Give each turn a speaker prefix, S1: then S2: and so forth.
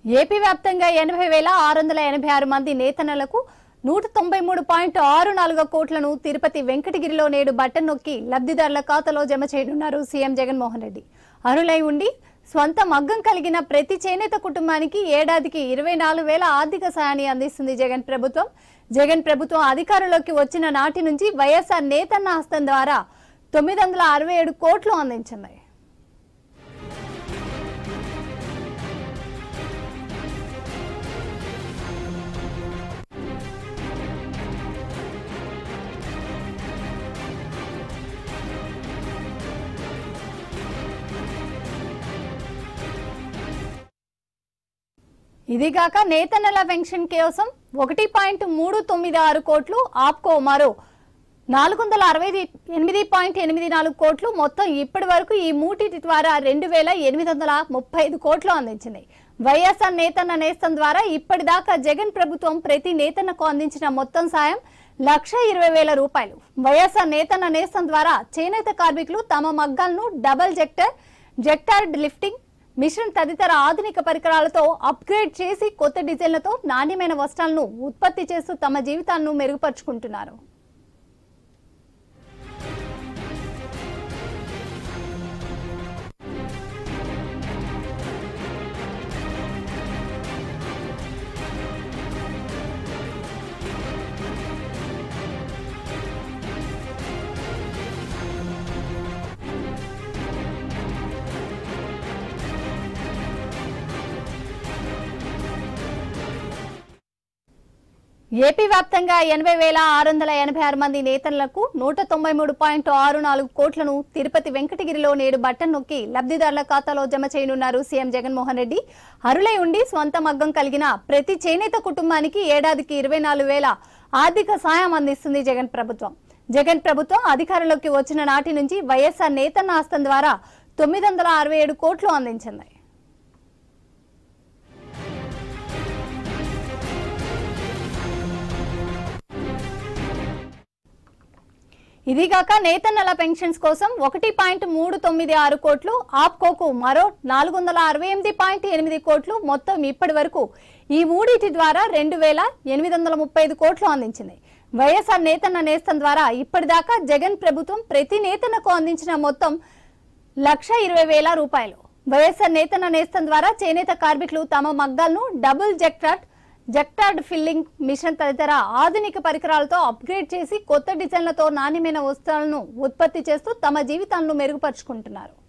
S1: AP వ్యాప్తంగా ఎనభై వేల ఆరు వందల ఎనభై ఆరు మంది నేతన్నలకు నూట తొంభై మూడు పాయింట్ ఆరు నాలుగు కోట్లను తిరుపతి వెంకటగిరిలో నేడు బట్టన్ నొక్కి లబ్ధిదారుల ఖాతాలో జమ చేయనున్నారు సీఎం జగన్మోహన్ రెడ్డి అరులై ఉండి స్వంత మగ్గం కలిగిన ప్రతి చేనేత కుటుంబానికి ఏడాదికి ఇరవై నాలుగు వేల ఆర్థిక సాయాన్ని అందిస్తుంది జగన్ ప్రభుత్వం జగన్ ప్రభుత్వం అధికారంలోకి వచ్చిన నాటి నుంచి వైఎస్ఆర్ నేతన్న హస్తం ద్వారా తొమ్మిది వందల అరవై ఏడు కోట్లు అందించింది ఇదిగాక నేతన్నల పెన్షన్ కోసం ఒకటి పాయింట్ మూడు తొమ్మిది ఆరు కోట్లు ఆప్కో మరో నాలుగు వందల అరవై ఎనిమిది పాయింట్ ఎనిమిది నాలుగు కోట్లు మొత్తం ఇప్పటి వరకు ఈ మూటిటి ద్వారా రెండు వేల ఎనిమిది వందల ముప్పై ఐదు కోట్లు అందించింది వైఎస్ఆర్ నేతన్న నేస్తం ద్వారా ఇప్పటిదాకా జగన్ ప్రభుత్వం ప్రతి నేతన్నకు అందించిన మొత్తం సాయం లక్ష ఇరవై వేల రూపాయలు వైఎస్ఆర్ నేతన్న నేస్తం ద్వారా చేనేత కార్మికులు తమ మగ్గాలను డబల్ జెక్టర్ జెక్టార్డ్ లిఫ్టింగ్ మిషన్ తదితర ఆధునిక పరికరాలతో అప్గ్రేడ్ చేసి కొత్త డిజైన్లతో నాణ్యమైన వస్త్రాలను ఉత్పత్తి చేస్తూ తమ జీవితాలను మెరుగుపరుచుకుంటున్నారు ఏపీ వ్యాప్తంగా ఎనభై వేల ఆరు వందల ఎనభై ఆరు మంది నేతలకు నూట తొంభై మూడు పాయింట్ ఆరు నాలుగు కోట్లను తిరుపతి వెంకటగిరిలో నేడు బట్టన్ నొక్కి లబ్ధిదారుల ఖాతాలో జమ చేయనున్నారు సీఎం జగన్మోహన్ రెడ్డి అరులై ఉండి స్వంత మగ్గం కలిగిన ప్రతి చేనేత కుటుంబానికి ఏడాదికి ఇరవై నాలుగు వేల ఆర్థిక సాయం అందిస్తుంది జగన్ ప్రభుత్వం జగన్ ప్రభుత్వం అధికారంలోకి వచ్చిన నాటి నుంచి వైఎస్ఆర్ నేతన్న హస్తం ద్వారా తొమ్మిది వందల అరవై ఏడు కోట్లు అందించింది ఇదిగాక నేతన్నల పెన్షన్స్ కోసం ఒకటి పాయింట్ మూడు తొమ్మిది ఆరు కోట్లు ఆప్కోకు మరో నాలుగు వందల అరవై ఎనిమిది పాయింట్ ఎనిమిది కోట్లు మొత్తం ఇప్పటి వరకు ఈ మూడిటి ద్వారా రెండు వేల ఎనిమిది వందల ముప్పై ఐదు కోట్లు అందించింది వైఎస్ఆర్ నేతన్న నేస్తం ద్వారా ఇప్పటిదాకా జగన్ ప్రభుత్వం ప్రతి నేతన్నకు అందించిన మొత్తం లక్ష ఇరవై వేల రూపాయలు వైఎస్ఆర్ నేతన్న నేస్తం ద్వారా చేనేత కార్మికులు తమ మగ్గాలను double jacquard jacquard filling machine తదితర ఆధునిక పరికరాలతో అప్గ్రేడ్ చేసి కొత్త డిజైన్లతో నాణ్యమైన వస్త్రాలను ఉత్పత్తి చేస్తూ తమ జీవితాలను మెరుగుపరుచుకుంటున్నారు